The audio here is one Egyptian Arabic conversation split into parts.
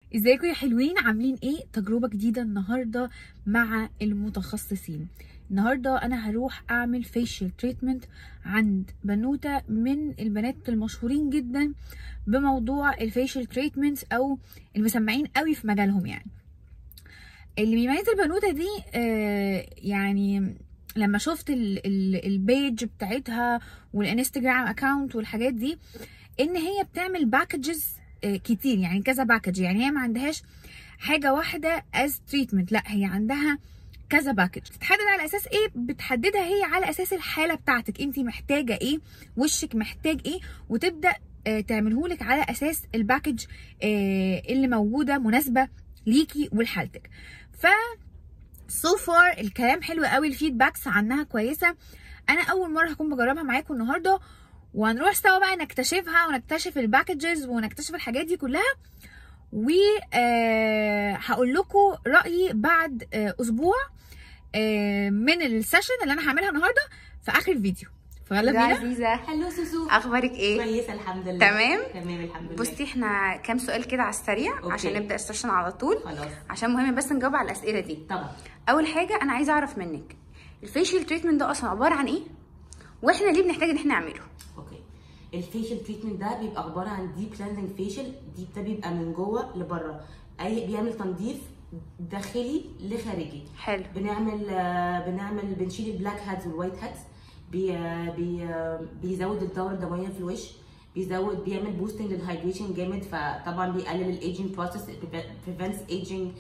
ازيكم يا حلوين عاملين ايه تجربة جديدة النهاردة مع المتخصصين النهاردة انا هروح اعمل فيشيال تريتمنت عند بنوتة من البنات المشهورين جدا بموضوع الفيشيال تريتمنت او المسمعين قوي في مجالهم يعني اللي بيميز البنوتة دي آه يعني لما شفت ال- ال- البيج بتاعتها والانستجرام اكاونت والحاجات دي ان هي بتعمل باكجز كتير يعني كذا باكج يعني هي ما عندهاش حاجه واحده از تريتمنت لا هي عندها كذا باكج بتتحدد على اساس ايه بتحددها هي على اساس الحاله بتاعتك انت محتاجه ايه وشك محتاج ايه وتبدا تعمله لك على اساس الباكج آه، اللي موجوده مناسبه ليكي ولحالتك ف سو فار الكلام حلو قوي الفيدباكس عنها كويسه انا اول مره هكون بجربها معاكم النهارده وهنروح سوا بقى نكتشفها ونكتشف الباكجز ونكتشف الحاجات دي كلها و آه، هقول لكم رايي بعد آه، اسبوع آه، من السيشن اللي انا هعملها النهارده في اخر الفيديو فيلا بينا عزيزة هلو سوسو اخبارك ايه كويسه الحمد لله تمام؟ تمام الحمد لله بصي احنا كام سؤال كده على السريع أوكي. عشان نبدا السيشن على طول خلاص عشان مهم بس نجاوب على الاسئله دي طبعا اول حاجه انا عايزه اعرف منك الفيشيال تريتمنت ده اصلا عباره عن ايه واحنا ليه بنحتاج ان احنا نعمله اوكي الفيشل تريتمنت ده بيبقى عباره عن ديب كلينزنج فيشل ديب ده بيبقى من جوه لبره اي بيعمل تنظيف داخلي لخارجي حلو بنعمل آه، بنعمل بنشيل البلاك هاتس والوايت هاتس بي آه، بي آه، بيزود الدوره الدمويه في الوش بيزود بيعمل بوستنج للهايدريشن جامد فطبعا بيقلل الايجنج بروسيس بريفنتس ايجنج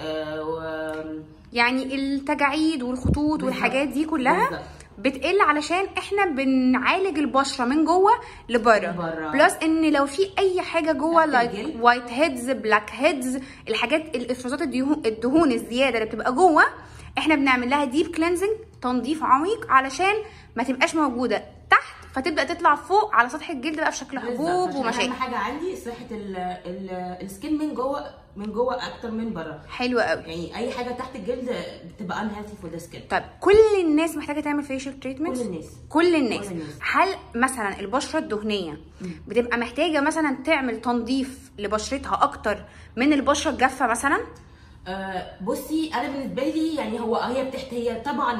يعني التجاعيد والخطوط بالظبط. والحاجات دي كلها بالظبط. بتقل علشان احنا بنعالج البشره من جوه لبره لبره. بلس ان لو في اي حاجه جوه تحت لايك الجلد. وايت هيدز بلاك هيدز الحاجات الافرازات الدهون, الدهون الزياده اللي بتبقى جوه احنا بنعمل لها ديب كلينزنج تنظيف عميق علشان ما تبقاش موجوده تحت فتبدا تطلع فوق على سطح الجلد بقى في شكل بالظبط، حبوب عشان ومشاكل اهم حاجه عندي صحه ال- ال- السكين من جوه من جوه اكتر من بره حلوه قوي يعني اي حاجه تحت الجلد بتبقى unhealthy فور ذا سكين طيب كل الناس محتاجه تعمل فيشل تريتمنت كل الناس. كل الناس كل الناس. هل مثلا البشره الدهنيه بتبقى محتاجه مثلا تعمل تنظيف لبشرتها اكتر من البشره الجافه مثلا آه، بصي انا بالنسبه لي يعني هو هي بتحت هي طبعا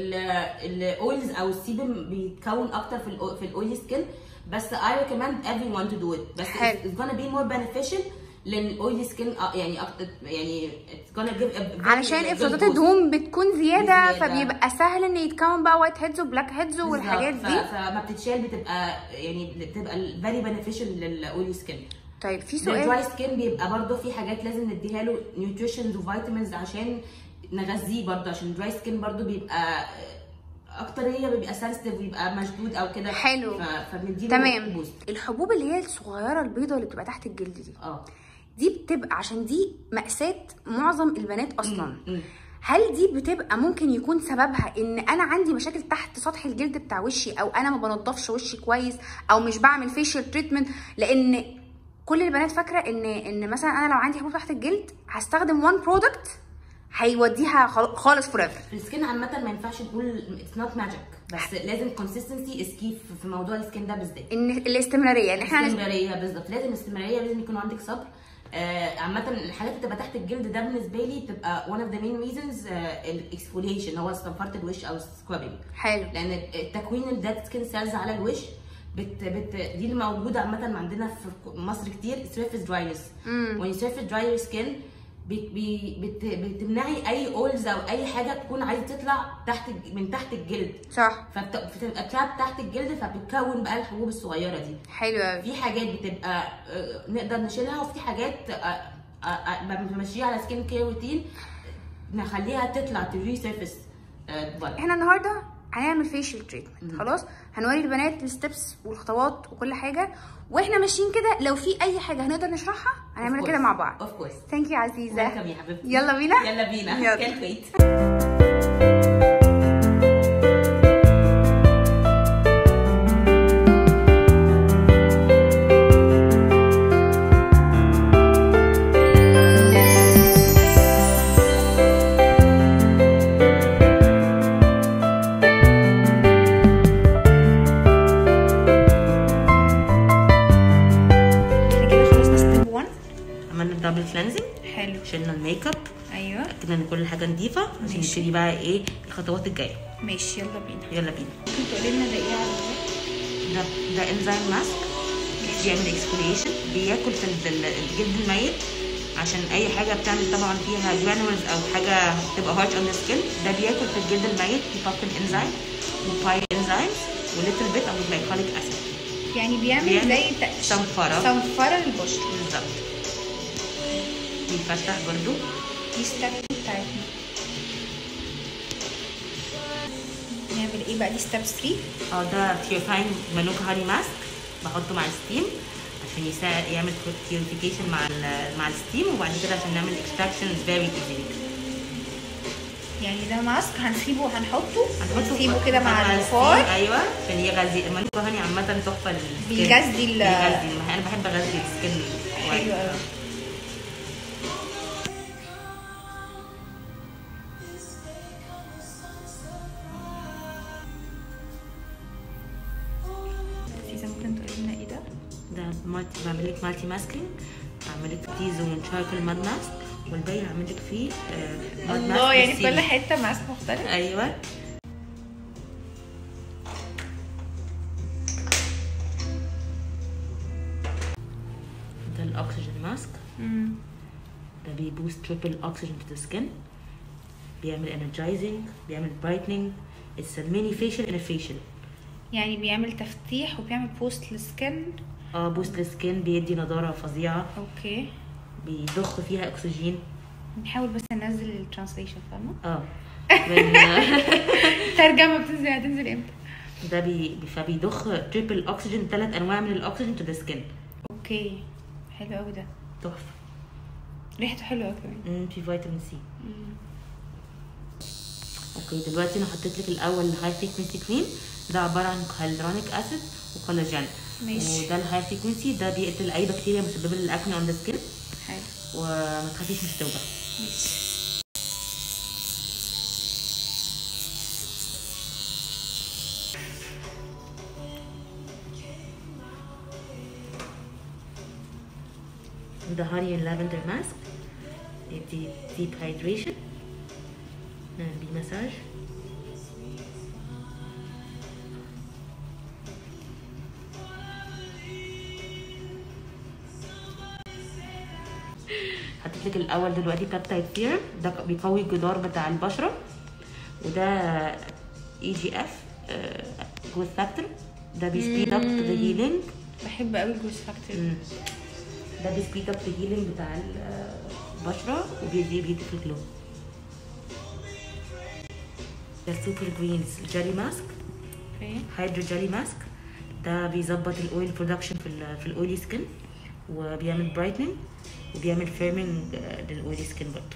الاويلز او السيبم بيتكون اكتر في ال في الاويلي سكين بس I recommend everyone to do it بس حلو. it's gonna be more beneficial للاويلي سكين يعني أكتر يعني it's gonna give a very علشان good افرازات boost. الدهون بتكون زياده بزيادة. فبيبقى سهل ان يتكون بقى وايت هيدز وبلاك هيدز والحاجات بالظبط. دي ف- فما بتتشال بتبقى يعني بتبقى very beneficial للاويلي سكين طيب في الدراي سؤال سكين بيبقى برضه في حاجات لازم نديها له نيوتريشنز وفيتامينز عشان نغذيه برضه عشان الدراي سكين برضه بيبقى اكتر هي بيبقى سنسيتيف ويبقى مشدود او كده حلو. ف- فبنديله تمام بوست الحبوب اللي هي الصغيره البيضه اللي بتبقى تحت الجلد دي اه دي بتبقى عشان دي مأساة معظم البنات اصلا مم. هل دي بتبقى ممكن يكون سببها ان انا عندي مشاكل تحت سطح الجلد بتاع وشي او انا ما بنضفش وشي كويس او مش بعمل فيشيال تريتمنت لان كل البنات فاكره ان ان مثلا انا لو عندي حبوب تحت الجلد هستخدم وان برودكت هيوديها خل- خالص فور ايفر السكين عامه ما ينفعش نقول اتس نوت ماجيك بس لازم كونسيستنسي از كي في موضوع السكين ده بالذات ان الاستمراريه ان احنا هنست- استمراريه بالظبط لازم استمراريه لازم يكون عندك صبر آه، عامة الحاجات اللي بتبقى تحت الجلد ده بالنسبة لي بتبقى one of the main reasons الاكسفوليشن هو صنفرة الوش او سكرابنج حلو لان تكوين الديد سكين سيلز على الوش بت بت دي اللي موجوده عامه عندنا في مصر كتير سيرفيس دراينس وان سيرفيس دراير سكين بت بتمنعي اي اولز او اي حاجه تكون عايزه تطلع تحت الج- من تحت الجلد صح فبتبقى تراب تحت الجلد فبتكون بقى الحبوب الصغيره دي حلو قوي في حاجات بتبقى آه، نقدر نشيلها وفي حاجات آه، آه، آه، بمشيها على سكين كير روتين نخليها تطلع تريسيرفيس بره احنا النهارده هنعمل فيشل تريتمنت خلاص هنوري البنات الستبس والخطوات وكل حاجه واحنا ماشيين كده لو في اي حاجه هنقدر نشرحها هنعملها كده مع بعض اوف كورس ثانك يو عزيزه ويلكم يا حبيبتي يلا بينا يلا بينا يلا. can't wait احنا كده خلصنا ستيب 1 عملنا الدبل كلينزنج كلينزنج حلو شلنا الميك اب ايوه اتاكدنا ان كل حاجه نظيفه عشان ماشي. نبتدي بقى ايه الخطوات الجايه ماشي يلا بينا يلا بينا ممكن تقولي لنا ده ايه على ده ده انزيم ماسك بيعمل اكسفوليشن بياكل في ال- ال- الجلد الميت عشان اي حاجه بتعمل طبعا فيها جرانولز او حاجه تبقى هارش اون ذا سكين ده بياكل في الجلد الميت بيفكر انزيم وباي انزيمز وليتل بيت اوف جلايكوليك اسيد يعني بيعمل بيعمل زي تق- صنفرة. صنفرة للبشرة بالظبط بيفتح برضو دي ستيب بتاعتنا نعمل ايه بقى دي ستيب 3 اه ده بيورفاين مانوكا هاني ماسك بحطه مع الستيم عشان يساعد يعمل بيوريفيكيشن مع ال مع الستيم وبعد كده عشان نعمل اكستراكشن فيري ايزيلي يعني ده ماسك هنسيبه هنحطه هنحطه ونسيبه كده مع الستيم، البخار ايوه عشان يغذي المانوكا هاني عامه تحفه للسكين بيغذي ال- بيغذي انا بحب اغذي السكين حلو قوي سيزا ممكن تقولي لنا ايه ده؟ ده مالتي بعمل لك مالتي ماسكينج بعمل لك تي زون شاركل ماد ماسك والباقي هعمل لك فيه آه، ماد الله ماسك يعني في بالسيلي. كل حته ماسك مختلف ايوه ده الاكسجين ماسك مم. ده بيبوست تريبل اوكسجين تو ذا سكين بيعمل انرجايزنج بيعمل برايتنينج اتس ميني فيشل ان فيشل يعني بيعمل تفتيح وبيعمل بوست للسكن اه بوست للسكين بيدي نضاره فظيعه اوكي بيضخ فيها اكسجين نحاول بس ننزل الترانسليشن فاهمه اه من- الترجمه بتنزل هتنزل امتى ده بي بي- فبيضخ تريبل اوكسجين ثلاث انواع من الاكسجين تو ذا سكين اوكي حلو قوي ده تحفه ريحته حلوه قوي كمان مم، في فيتامين سي اوكي دلوقتي انا حطيت لك الاول الهاي فريكونسي كريم ده عباره عن هيلورونيك اسيد وكولاجين ماشي. وده الهاي فريكونسي ده بيقتل اي بكتيريا مسببه للاكني اون ذا سكين حلو وما تخافيش مش توجع ماشي ده هاني اند لافندر ماسك يدي ديب هايدريشن نعمل بيه مساج حطيت لك الاول دلوقتي بيبتايد سيرم ده بيقوي الجدار بتاع البشره وده اي جي اف جروث فاكتور ده بيسبيد اب ذا هيلينج بحب قوي الجروس فاكتور ده بيسبيد اب ذا هيلينج بتاع البشره وبيدي بيدي في الجلو ده سوبر جرينز جيلي ماسك اوكي هيدرو جيلي ماسك ده بيظبط الاويل برودكشن في ال في الاويلي سكين وبيعمل برايتنينج وبيعمل فيرمينج للاويلي سكين برضه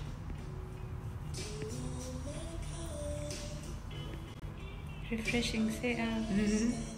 ريفريشنج ساقع مهم.